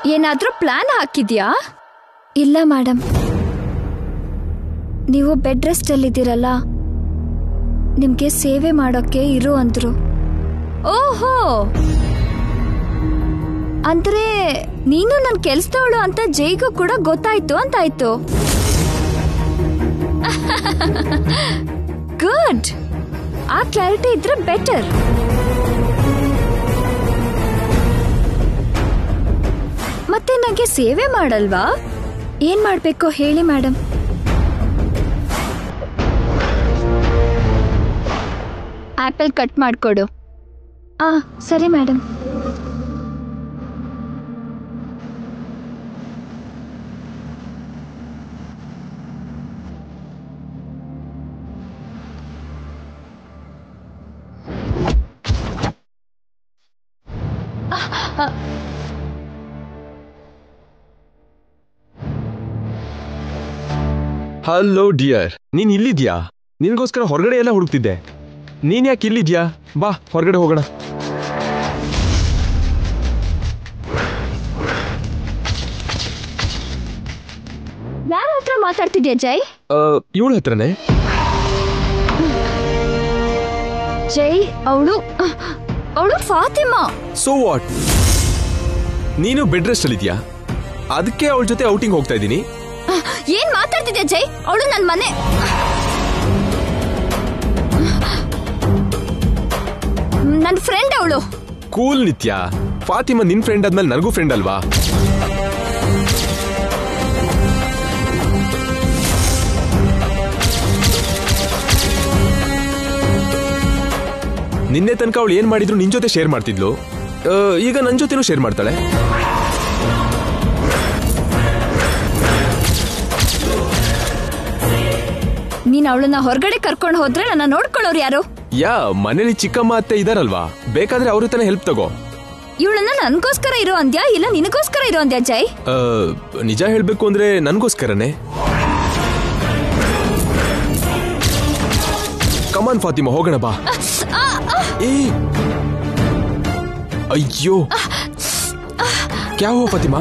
ಏನಾದ್ರೂ ಪ್ಲಾನ್ ಹಾಕಿದ್ಯಾ ಇಲ್ಲ ಮೇಡಮ್ ನೀವು ಬೆಡ್ ರೆಸ್ಟ್ ಅಲ್ಲಿದ್ದೀರಲ್ಲ ನಿಮ್ಗೆ ಸೇವೆ ಮಾಡೋಕೆ ಇರು ಅಂದ್ರು ಓಹೋ ಅಂದ್ರೆ ನೀನು ನನ್ ಕೆಲ್ಸದವಳು ಅಂತ ಜೈಗೂ ಕೂಡ ಗೊತ್ತಾಯ್ತು ಅಂತಾಯ್ತು ಗುಡ್ ಆ ಕ್ಲಾರಿಟಿ ಇದ್ರೆ ಬೆಟರ್ ಮತ್ತೆ ನಂಗೆ ಸೇವೆ ಮಾಡಲ್ವಾ ಏನ್ ಮಾಡ್ಬೇಕು ಹೇಳಿ ಮೇಡಮ್ ಆಪಲ್ ಕಟ್ ಮಾಡ್ಕೊಡು ಆ ಸರಿ ಮೇಡಮ್ ಹಲೋ ಡಿಯರ್ ನೀನ್ ಇಲ್ಲಿದ್ಯಾ ನಿನಗೋಸ್ಕರ ಹೊರಗಡೆ ಎಲ್ಲ ಹುಡುಕ್ತಿದ್ದೆ ನೀನ್ ಯಾಕೆ ಇಲ್ಲಿದ್ಯಾ ಬಾ ಹೊರಗಡೆ ಹೋಗೋಣ ಯಾರ ಹತ್ರ ಮಾತಾಡ್ತಿದ್ಯಾ ಜೈ ಇವಳ ಹತ್ರನೇ ಜೈ ಅವಳು ಅವಳು ಫಾತಿಮಾ ಸೊ ವಾಟ್ ನೀನು ಬೆಡ್ ರೆಸ್ಟ್ ಅಲ್ಲಿದ್ಯಾ ಅದಕ್ಕೆ ಅವಳ ಜೊತೆ ಔಟಿಂಗ್ ಹೋಗ್ತಾ ಇದ್ದೀನಿ ಏನ್ ಮಾತಾಡ್ತಿದ್ಯಾ ಜೈ ಅವಳು ನನ್ ಮನೆ ನನ್ ಫ್ರೆಂಡ್ ಅವಳು ಕೂಲ್ ನಿತ್ಯ ಫಾತಿಮಾ ನಿನ್ ಫ್ರೆಂಡ್ ಆದ್ಮೇಲೆ ನನಗೂ ಫ್ರೆಂಡ್ ಅಲ್ವಾ ನಿನ್ನೆ ತನಕ ಅವಳು ಏನ್ ಮಾಡಿದ್ರು ನಿನ್ ಜೊತೆ ಶೇರ್ ಮಾಡ್ತಿದ್ಲು ಆ, ಈಗ ನನ್ ಜೊತೆನೂ ಶೇರ್ ಮಾಡ್ತಾಳೆ ನೀನ್ ಅವಳನ್ನ ಹೊರಗಡೆ ಕರ್ಕೊಂಡು ಹೋದ್ರೆ ನನ್ನ ನೋಡ್ಕೊಳ್ಳೋರು ಯಾರು ಯಾ ಮನೇಲಿ ಚಿಕ್ಕಮ್ಮ ಅತ್ತೆ ಇದಾರಲ್ವಾ ಬೇಕಾದ್ರೆ ಅವ್ರ ಹತ್ರನೇ ಹೆಲ್ಪ್ ತಗೋ ಇವಳನ್ನ ನನ್ಗೋಸ್ಕರ ಇರೋ ಅಂದ್ಯಾ ಇಲ್ಲ ನಿನಗೋಸ್ಕರ ಇರೋ ಅಂದ್ಯಾ ಜೈ ಆ, ನಿಜ ಹೇಳ್ಬೇಕು ಅಂದ್ರೆ ನನ್ಗೋಸ್ಕರನೇ ಕಮಾನ್ ಫಾತಿಮಾ ಹೋಗೋಣ ಬಾ ಏ ಅಯ್ಯೋ ಕ್ಯಾ ಹುआ ಫಾತಿಮಾ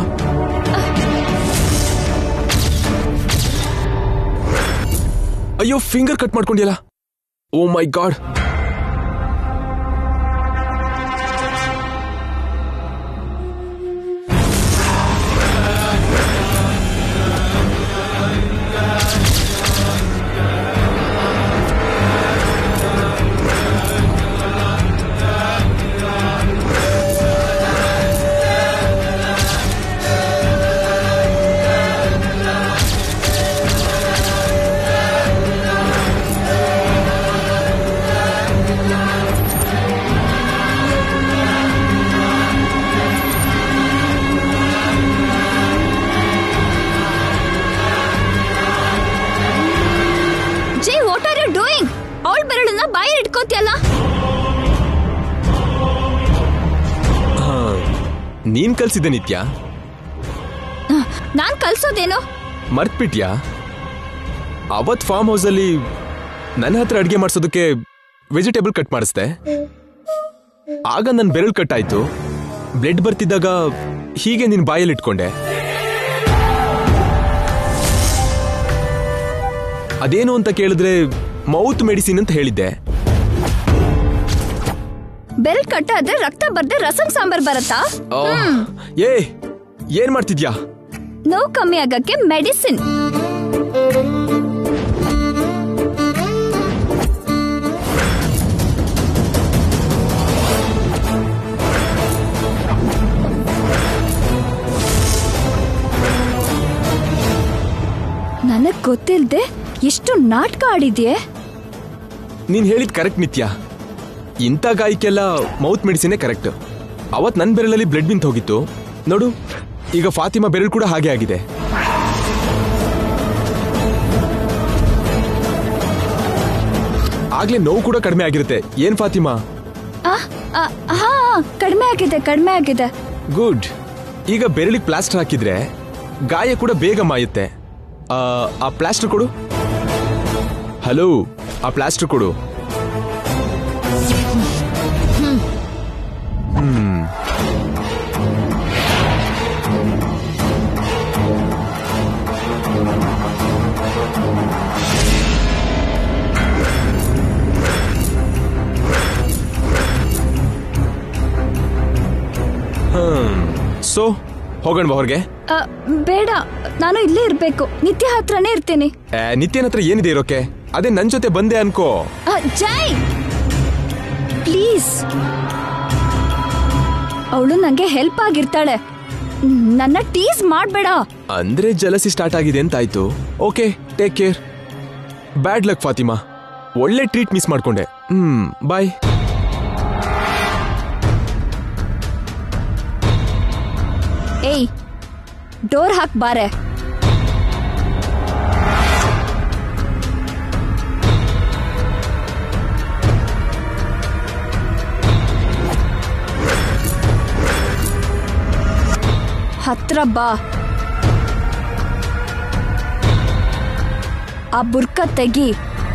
ಅಯ್ಯೋ ಫಿಂಗರ್ ಕಟ್ ಮಾಡ್ಕೊಂಡಿಯಲ್ಲ oh my god Jai what are you doing ಅವಳ ಬೆರಳನ್ನ ಬಾಯಲ್ಲಿ ಇಟ್ಕೋತಿಯಲ್ಲ ನೀನ್ ಕಲ್ಸಿದ್ದೆ ನಿತ್ಯ ನಾನ್ ಕಲ್ಸೋದೇನು ಮರ್ತ್ಬಿಟ್ಯಾ ಅವತ್ ಫಾರ್ಮ್ ಹೌಸ್ ಅಲ್ಲಿ ನನ್ನ ಹತ್ರ ಅಡ್ಗೆ ಮಾಡ್ಸೋದಕ್ಕೆ ವೆಜಿಟೇಬಲ್ ಕಟ್ ಮಾಡಿಸ್ದೆ ಆಗ ನನ್ನ ಬೆರಳು ಕಟ್ ಆಯ್ತು ಬ್ಲಡ್ ಬರ್ತಿದ್ದಾಗ ಹೀಗೆ ನಿನ್ ಬಾಯಲ್ಲಿ ಇಟ್ಕೊಂಡೆ ಅದೇನು ಅಂತ ಕೇಳಿದ್ರೆ ಮೌತ್ ಮೆಡಿಸಿನ್ ಅಂತ ಹೇಳಿದ್ದೆ ಬೆರಳ್ ಕಟ್ಟಾದ್ರೆ ರಕ್ತ ಬರ್ದೆ ರಸಂ ಸಾಂಬಾರ್ ಬರತ್ತಾ ಆ, ಏ ಏನ್ ಮಾಡ್ತಿದ್ಯಾ ನೋವು ಕಮ್ಮಿ ಆಗಕ್ಕೆ ಮೆಡಿಸಿನ್ ನನಗ್ ಗೊತ್ತಿಲ್ದೆ ಎಷ್ಟು ನಾಟಕ ಆಡಿದ್ಯೆ ನೀನ್ ಹೇಳಿದ್ ಕರೆಕ್ಟ್ ನಿತ್ಯ ಇಂಥ ಗಾಯಕ್ಕೆಲ್ಲ ಮೌತ್ ಮೆಡಿಸಿನೇ ಕರೆಕ್ಟ್ ಅವತ್ ನನ್ನ ಬೆರಳಲ್ಲಿ ಬ್ಲಡ್ ನಿಂತ ಹೋಗಿತ್ತು ನೋಡು ಈಗ ಫಾತಿಮಾ ಬೆರಳು ಕೂಡ ಹಾಗೆ ಆಗಿದೆ ಆಗ್ಲೇ ನೋವು ಕೂಡ ಕಡಿಮೆ ಆಗಿರುತ್ತೆ ಏನ್ ಫಾತಿಮಾ ಆ, ಆ, ಹಾ ಕಡಿಮೆ ಆಗಿದೆ ಕಡಿಮೆ ಆಗಿದೆ ಗುಡ್ ಈಗ ಬೆರಳಿಗೆ ಪ್ಲಾಸ್ಟರ್ ಹಾಕಿದ್ರೆ ಗಾಯ ಕೂಡ ಬೇಗ ಮಾಯುತ್ತೆ ಆ, ಆ ಪ್ಲಾಸ್ಟರ್ ಕೊಡು ಹಲೋ ಆ ಪ್ಲಾಸ್ಟರ್ ಕೊಡು ಹ್ಮ್ ಸೊ ಹೋಗೋಣ ಹೊರಗೆ ಆ, ಬೇಡ ನಾನು ಇಲ್ಲೇ ಇರ್ಬೇಕು ನಿತ್ಯ ಹತ್ರನೇ ಇರ್ತೀನಿ ನಿತ್ಯನ ಹತ್ರ ಏನಿದೆ ಇರೋಕೆ ಅದೇ ನನ್ ಜೊತೆ ಬಂದೆ ಅನ್ಕೋ ಆ, ಜೈ ಪ್ಲೀಸ್ ಅವಳು ನಂಗೆ ಹೆಲ್ಪ್ ಆಗಿರ್ತಾಳೆ ನನ್ನ ಟೀಸ್ ಮಾಡ್ಬೇಡ ಅಂದ್ರೆ ಜಲಸಿ ಸ್ಟಾರ್ಟ್ ಆಗಿದೆ ಅಂತ ಆಯ್ತು okay take care bad luck Fatima ಒಳ್ಳೆ ಟ್ರೀಟ್ ಮಿಸ್ ಮಾಡ್ಕೊಂಡೆ ಹ್ಮ್ ಬಾಯ್ ಏಯ್ ಡೋರ್ ಹಾಕ್ ಬಾರೆ ಹತ್ರ ಬಾ ಆ ಬುರ್ಕ ತೆಗಿ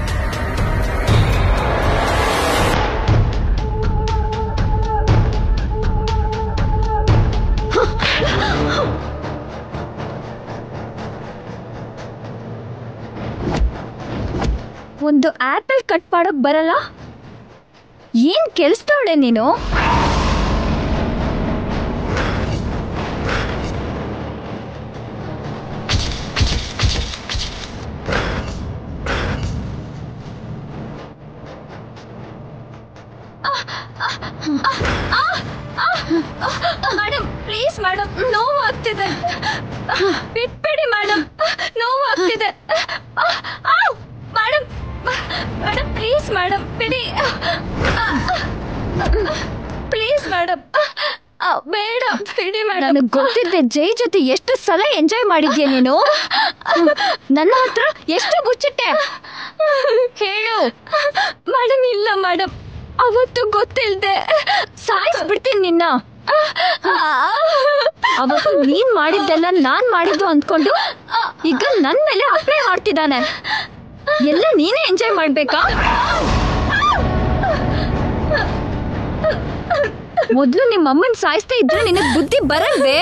ಒಂದು ಆಪಲ್ ಕಟ್ ಮಾಡೋಕ್ ಬರಲ್ಲ ಏನ್ ಕೆಲ್ಸದವಳೆ ನೀನು ಮೇಡಮ್ ಪ್ಲೀಸ್ ಮೇಡಮ್ ನೋವು ಆಗ್ತಿದೆ ಬಿಟ್ಬಿಡಿ ಮೇಡಮ್ ನೋವು ಆಗ್ತಿದೆ ಮೇಡಮ್ ಮೇಡಮ್ ಪ್ಲೀಸ್ ಮೇಡಮ್ ಬಿಡಿ ಪ್ಲೀಸ್ ಮೇಡಮ್ ಬೇಡ ಬಿಡಿ ಮೇಡಮ್ ನನಗೆ ಗೊತ್ತಿದೆ ಜೈ ಜೊತೆ ಎಷ್ಟು ಸಲ ಎಂಜಾಯ್ ಮಾಡಿದ್ಯಾ ನೀನು ನನ್ನ ಹತ್ರ ಎಷ್ಟು ಮುಚ್ಚಿಟ್ಟೆ ಹೇಳು ಮೇಡಮ್ ಇಲ್ಲ ಮೇಡಮ್ ಅವತ್ತು ಗೊತ್ತಿಲ್ದೆ ಸಾಯಿಸ್ಬಿಡ್ತೀನಿ ನಿನ್ನ ಅವತ್ತು ನೀನ್ ಮಾಡಿದ್ದೆಲ್ಲ ನಾನ್ ಮಾಡಿದ್ದು ಅಂದ್ಕೊಂಡು ಈಗ ನನ್ ಮೇಲೆ ಅಪ್ಲೈ ಮಾಡ್ತಿದ್ದಾನೆ ಎಲ್ಲ ನೀನೇ ಎಂಜಾಯ್ ಮಾಡ್ಬೇಕಾ ಮೊದ್ಲು ನಿಮ್ಮ ಅಮ್ಮನ್ ಸಾಯಿಸ್ತಾ ಇದ್ರೆ ನಿನಗ್ ಬುದ್ಧಿ ಬರಲ್ವೇ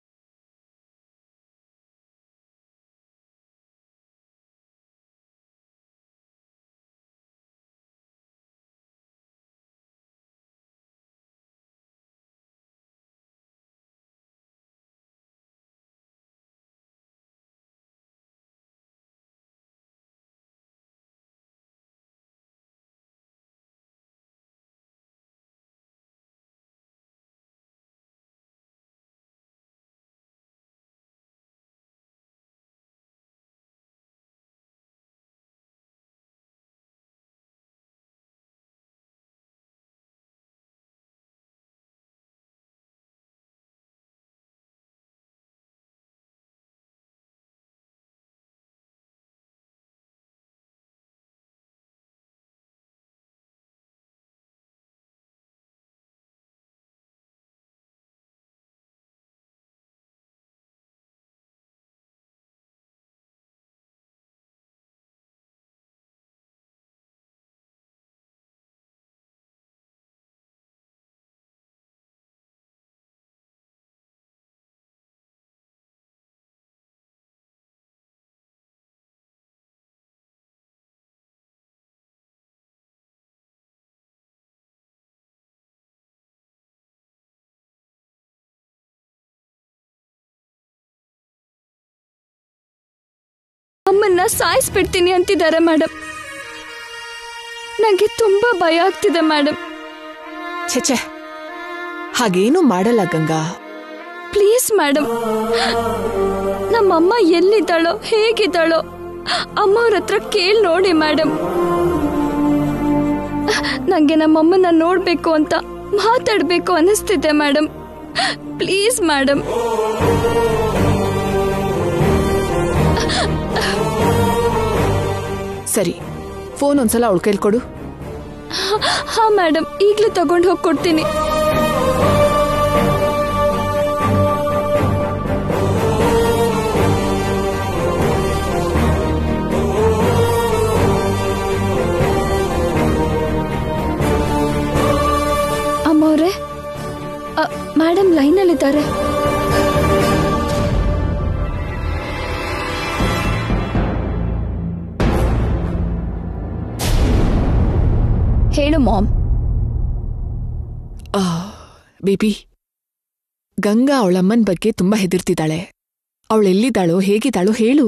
ಅಮ್ಮನ್ನ ಸಾಯಿಸ್ಬಿಡ್ತೀನಿ ಅಂತಿದ್ದಾರೆ ಮೇಡಮ್ ನಂಗೆ ತುಂಬಾ ಭಯ ಆಗ್ತಿದೆ ಮೇಡಮ್ ಛೆಛೆ ಹಾಗೇನು ಮಾಡಲ್ಲ ಗಂಗಾ ಪ್ಲೀಸ್ ಮೇಡಮ್ ನಮ್ಮಮ್ಮ ಎಲ್ಲಿದ್ದಾಳೋ ಹೇಗಿದ್ದಾಳೋ ಅಮ್ಮವ್ರ ಹತ್ರ ಕೇಳಿ ನೋಡಿ ಮೇಡಮ್ ನಂಗೆ ನಮ್ಮಮ್ಮನ ನೋಡ್ಬೇಕು ಅಂತ ಮಾತಾಡ್ಬೇಕು ಅನಿಸ್ತಿದೆ ಮೇಡಮ್ ಪ್ಲೀಸ್ ಮೇಡಮ್ ಸರಿ ಫೋನ್ ಒಂದ್ಸಲ ಅವಳ ಕೈಲಿ ಕೊಡು ಹಾ ಮೇಡಮ್ ಈಗಲೇ ತಗೊಂಡು ಹೋಗಿ ಕೊಡ್ತೀನಿ ಅಮ್ಮವ್ರೆ ಮೇಡಮ್ ಲೈನಲ್ಲಿದ್ದಾರೆ ಹೇಳು ಮಾಮ್ ಬೇಬಿ ಗಂಗಾ ಅವಳಮ್ಮನ್ ಬಗ್ಗೆ ತುಂಬಾ ಹೆದರ್ತಿದ್ದಾಳೆ ಅವಳೆಲ್ಲಿದ್ದಾಳೋ ಹೇಗಿದ್ದಾಳೋ ಹೇಳು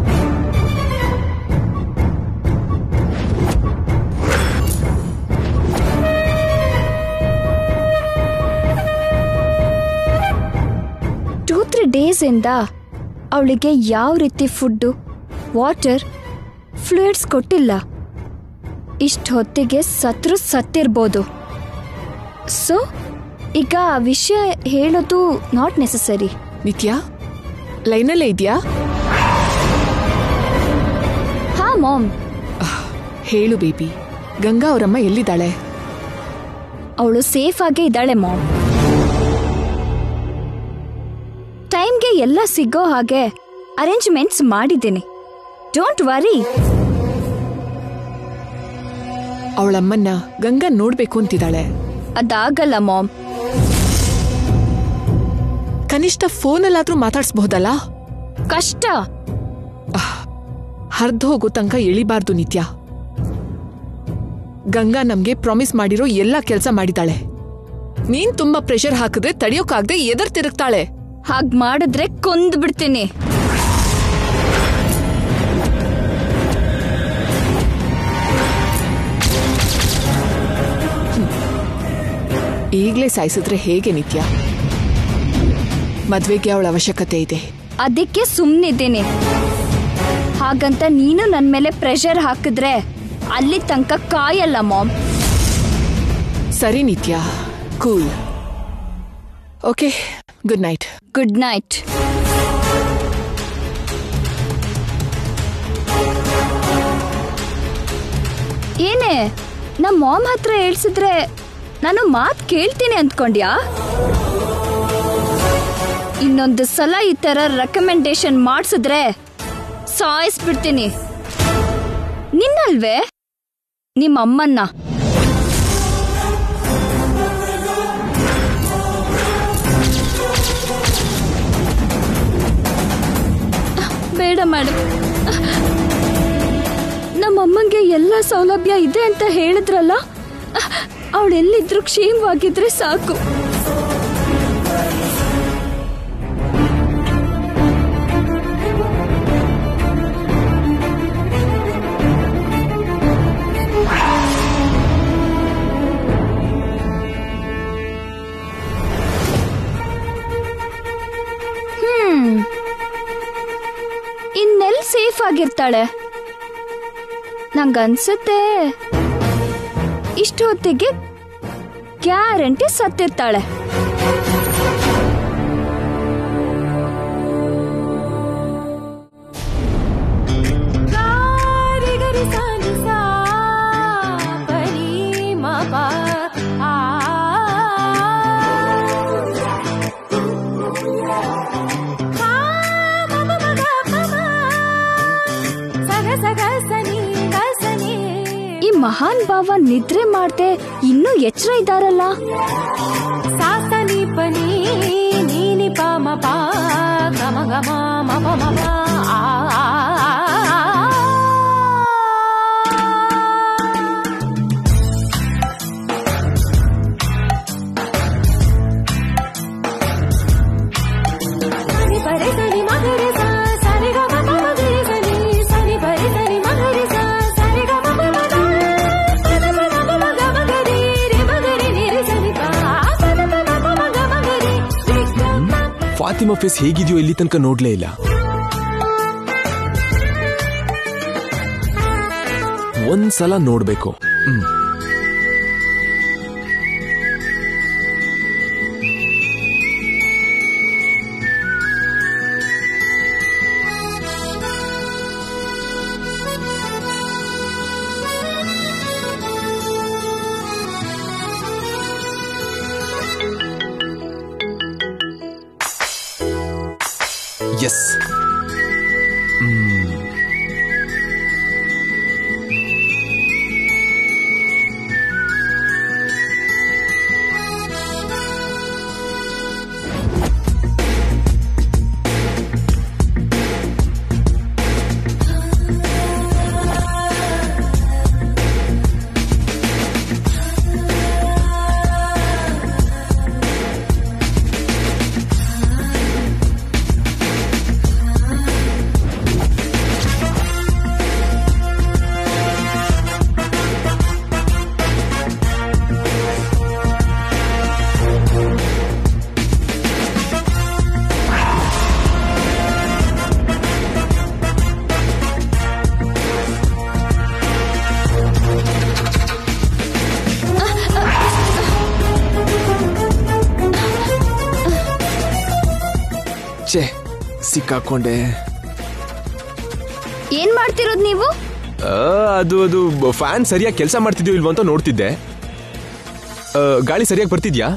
ಟೂ ತ್ರೀ ಡೇಸಿಂದ ಅವಳಿಗೆ ಯಾವ ರೀತಿ ಫುಡ್ಡು ವಾಟರ್ ಫ್ಲೂಯಿಡ್ಸ್ ಕೊಟ್ಟಿಲ್ಲ ಇಷ್ಟು ಹೊತ್ತಿಗೆ ಸತ್ರು ಸತ್ತಿರ್ಬೋದು ಸೊ ಈಗ ಆ ವಿಷಯ ಹೇಳೋದು ನಾಟ್ ನೆಸಸರಿ ನಿತ್ಯ ಲೈನಲ್ಲೇ ಇದ್ಯಾ ಹಾ ಮಾಮ್ ಹೇಳು ಬೇಬಿ ಗಂಗಾ ಅವರಮ್ಮ ಎಲ್ಲಿದ್ದಾಳೆ ಅವಳು ಸೇಫ್ ಆಗೇ ಇದ್ದಾಳೆ ಮಾಮ್ ಟೈಮ್ಗೆ ಎಲ್ಲ ಸಿಗೋ ಹಾಗೆ ಅರೇಂಜ್ಮೆಂಟ್ಸ್ ಮಾಡಿದ್ದೀನಿ ಡೋಂಟ್ ವರಿ ಅವಳಮ್ಮನ್ನ ಗಂಗಾ ನೋಡ್ಬೇಕು ಅಂತಿದ್ದಾಳೆ ಅದಾಗಲ್ಲ ಮಾಮ್ ಕನಿಷ್ಠ ಫೋನಲ್ಲಾದ್ರೂ ಮಾತಾಡ್ಸ್ಬಹುದಲ್ಲ ಕಷ್ಟ ಹರ್ದ್ ಹೋಗೋ ತನಕ ಎಳಿಬಾರ್ದು ನಿತ್ಯ ಗಂಗಾ ನಮ್ಗೆ ಪ್ರಾಮಿಸ್ ಮಾಡಿರೋ ಎಲ್ಲ ಕೆಲಸ ಮಾಡಿದಾಳೆ ನೀನ್ ತುಂಬಾ ಪ್ರೆಷರ್ ಹಾಕಿದ್ರೆ ತಡಿಯೋಕಾಗ್ದೆ ಎದರ್ ತಿರುಗ್ತಾಳೆ ಹಾಗ್ ಮಾಡಿದ್ರೆ ಕೊಂದ್ ಬಿಡ್ತೀನಿ ಈಗ್ಲೇ ಸಾಯಿಸಿದ್ರೆ ಹೇಗೆ ನಿತ್ಯ ಮದ್ವೆಗೆ ಅವಳ ಅವಶ್ಯಕತೆ ಇದೆ ಅದಕ್ಕೆ ಸುಮ್ಮನಿದ್ದೀನಿ ಹಾಗಂತ ನೀನು ನನ್ನ ಮೇಲೆ ಪ್ರೆಷರ್ ಹಾಕಿದ್ರೆ ಅಲ್ಲಿ ತನಕ ಕಾಯಲ್ಲ ಮಾಮ್ ಸರಿ Nithya cool okay good night good night ಏನೇ ನಮ್ಮ ಮಾಮ್ ಹತ್ರ ಹೇಳ್ಸಿದ್ರೆ ನಾನು ಮಾತ್ ಕೇಳ್ತೀನಿ ಅಂದ್ಕೊಂಡ್ಯಾ ಇನ್ನೊಂದು ಸಲ ಈ ತರ ರೆಕಮೆಂಡೇಶನ್ ಮಾಡಿಸಿದ್ರೆ ಸಾಯಿಸ್ಬಿಡ್ತೀನಿ ನಿನ್ನಲ್ವೇ ನಿಮ್ಮ ಅಮ್ಮನ್ನ ಬೇಡ ಮೇಡಮ್ ನಮ್ಮಮ್ಮಂಗೆ ಎಲ್ಲ ಸೌಲಭ್ಯ ಇದೆ ಅಂತ ಹೇಳಿದ್ರಲ್ಲ ಅವಳೆಲ್ಲಿದ್ರು ಕ್ಷೇಮವಾಗಿದ್ರೆ ಸಾಕು ಹ್ಮ್ ಇನ್ನೆಲ್ ಸೇಫ್ ಆಗಿರ್ತಾಳೆ ನಂಗನ್ಸುತ್ತೆ ಇಷ್ಟು ಹೊತ್ತಿಗೆ ಗ್ಯಾರಂಟಿ ಸತ್ತಿರ್ತಾಳೆ ಈ ಮಹಾನ್ ಭಾವ ನಿದ್ರೆ ಮಾಡ್ದೆ ಇನ್ನೂ ಎಚ್ಚರ ಇದ್ದಾರಲ್ಲ ಸಾಸನಿ ಪನಿ ನೀನಿ ಪ ಮ ಪ ಗಮ ಗಮ ಮ ಪ ಮ ಪ ಆ ಆ, ಆ, ಆ. ಸನಿ ಪರೆ ಸನಿ ಮಗರೆ ಸ ಸರಿ ಗ ಮ ಪ ಮಗರೆ ಸನಿ ಸನಿ ಪರೆ ಸನಿ ಮಗರೆ ಸ ಸರಿ ಗ ಮ ಪ ಮ ಗ ಪದ ಪ ಮ ಪ ಮ ಗ ಮ ಗ ರಿ ರಿ ಮ ಗ ರಿ ನಿ ರಿ ಸನಿ ಪ ಪದ ಪ ಮ ಪ ಮ ಗ ಮ ಗ ರಿ ರಿ ಗ ಮ ಪ ಫಾತಿಮಾ ಫೇಸ್ ಹೇಗಿದೆಯೋ ಇಲ್ಲಿ ತನಕ ನೋಡ್ಲೇ ಇಲ್ಲ ಒಂದ್ಸಲ ನೋಡ್ಬೇಕು ಹ್ಮ್ ಎಸ್ ಛೇ ಸಿಕ್ಕಾಕೊಂಡೆ ಏನ್ ಮಾಡ್ತಿರೋದ್ ನೀವು ಆ, ಅದು ಅದು ಫ್ಯಾನ್ ಸರಿಯಾಗಿ ಕೆಲಸ ಮಾಡ್ತಿದ್ಯೋ ಇಲ್ವೋ ಅಂತ ನೋಡ್ತಿದ್ದೆ ಆ, ಗಾಳಿ ಸರಿಯಾಗಿ ಬರ್ತಿದ್ಯಾ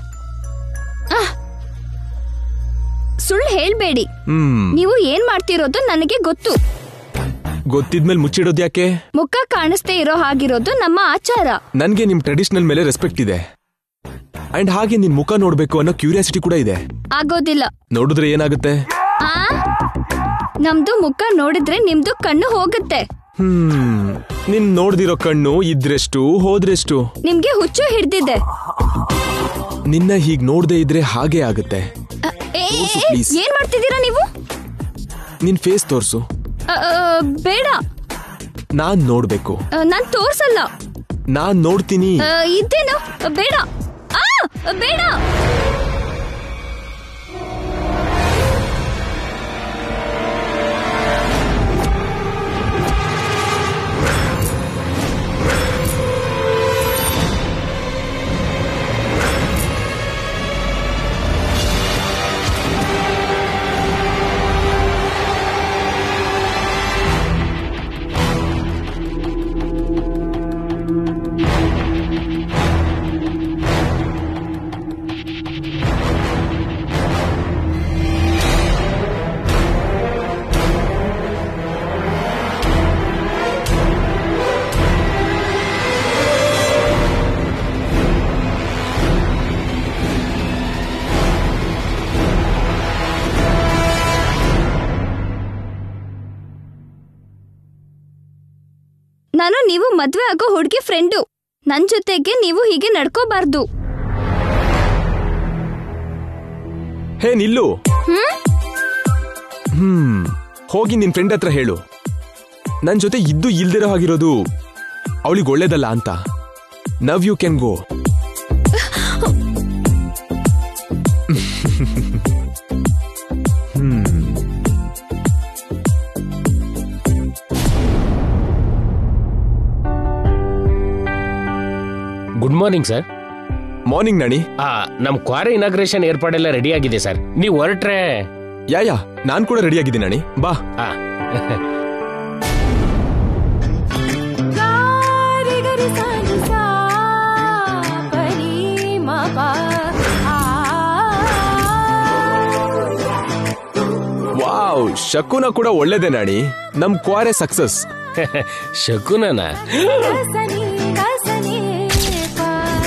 ಸುಳ್ಳು ಹೇಳ್ಬೇಡಿ ಹ್ಮ್ ನೀವು ಏನ್ ಮಾಡ್ತಿರೋದು ನನಗೆ ಗೊತ್ತು ಗೊತ್ತಿದ್ಮೇಲೆ ಮುಚ್ಚಿಡೋದು ಯಾಕೆ ಮುಖ ಕಾಣಿಸ್ದೇ ಇರೋ ಹಾಗಿರೋದು ನಮ್ಮ ಆಚಾರ ನನ್ಗೆ ನಿಮ್ ಟ್ರೆಡಿಷನಲ್ ಮೇಲೆ ರೆಸ್ಪೆಕ್ಟ್ ಇದೆ ಅಂಡ್ ಹಾಗೆ ನಿನ್ ಮುಖ ನೋಡ್ಬೇಕು ಅನ್ನೋ ಕ್ಯೂರಿಯಾಸಿಟಿ ಕೂಡ ಇದೆ ಆಗೋದಿಲ್ಲ ನೋಡಿದ್ರೆ ಏನಾಗುತ್ತೆ ಆ ನಮ್ದು ಮುಖ ನೋಡಿದ್ರೆ ನಿಮ್ದು ಕಣ್ಣು ಹೋಗುತ್ತೆ ಹ್ಮ್ ನಿನ್ ನೋಡ್ದಿರೋ ಕಣ್ಣು ಇದ್ರೆಷ್ಟು ಹೋದ್ರೆಷ್ಟು ನಿಮ್ಗೆ ಹುಚ್ಚು ಹಿಡ್ದಿದೆ ನಿನ್ನ ಹೀಗ್ ನೋಡ್ದೇ ಇದ್ರೆ ಹಾಗೆ ಆಗುತ್ತೆ ಅ, ಏ, ಏ, ತೋರ್ಸು, ಏ, please. ಏನ್ ಮಾಡ್ತಿದ್ದೀರಾ ನೀವು ನಿನ್ ಫೇಸ್ ತೋರ್ಸು ಅ, ಅ, ಬೇಡ ನಾನ್ ನೋಡ್ಬೇಕು ಅ, ನಾನ್ ತೋರ್ಸಲ್ಲ ನಾನ್ ನೋಡ್ತೀನಿ ಅ, ಇದ್ದೇನು ಅ, ಬೇಡ ಆ ಬೇಡ ನಾನು ನೀವು ಮದ್ವೆ ಆಗೋ ಹುಡುಗಿ ಫ್ರೆಂಡು ನನ್ ಜೊತೆಗೆ ನೀವು ಹೀಗೆ ನಡ್ಕೋಬಾರ್ದು ಹೇ ನಿಲ್ಲು ಹ್ಮ್ ಹ್ಮ್ ಹೋಗಿ ನಿನ್ ಫ್ರೆಂಡ್ ಹತ್ರ ಹೇಳು ನನ್ ಜೊತೆ ಇದ್ದು ಇಲ್ದಿರೋ ಹಾಗಿರೋದು ಅವಳಿಗೆ ಒಳ್ಳೇದಲ್ಲ ಅಂತ now you can go good morning sir morning ನಣಿ ಆ ನಮ್ ಕ್ವಾರೆ ಇನಾಗ್ರೇಷನ್ ಏರ್ಪಾಡೆಲ್ಲ ರೆಡಿ ಆಗಿದೆ ಸರ್ ನೀವು ಹೊರಟ್ರೆ ಯಾ ಯಾ ನಾನ್ ಕೂಡ ರೆಡಿ ಆಗಿದ್ದೀನಿ ನಣಿ ಬಾ ಆ ಗಾರಿ ಗರಿ ಸಾನಿ ಸಾ ಪರಿ ಮ ಪ ಆ ವಾವ್ ಶಕುನ ಕೂಡ ಒಳ್ಳೇದೇ ನಾಣಿ ನಮ್ ಕ್ವಾರೆ ಸಕ್ಸಸ್ ಶಕುನನ ರಸನಿ ರಸನಿ ಪ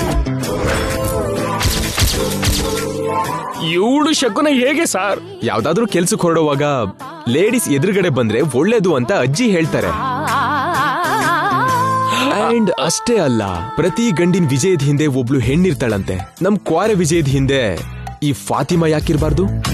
ಇವಳು ಶಕುನ ಹೇಗೆ ಸರ್ ಯಾವ್ದಾದ್ರೂ ಕೆಲ್ಸಕ್ಕೆ ಹೊರಡುವಾಗ ಲೇಡೀಸ್ ಎದುರುಗಡೆ ಬಂದ್ರೆ ಒಳ್ಳೇದು ಅಂತ ಅಜ್ಜಿ ಹೇಳ್ತಾರೆ ಅಂಡ್ ಅಷ್ಟೇ ಅಲ್ಲ ಪ್ರತಿ ಗಂಡಿನ ವಿಜಯದ ಹಿಂದೆ ಒಬ್ಳು ಹೆಣ್ಣಿರ್ತಾಳಂತೆ ನಮ್ ಕ್ವಾರೆ ವಿಜಯದ ಹಿಂದೆ ಈ ಫಾತಿಮಾ ಯಾಕಿರ್ಬಾರ್ದು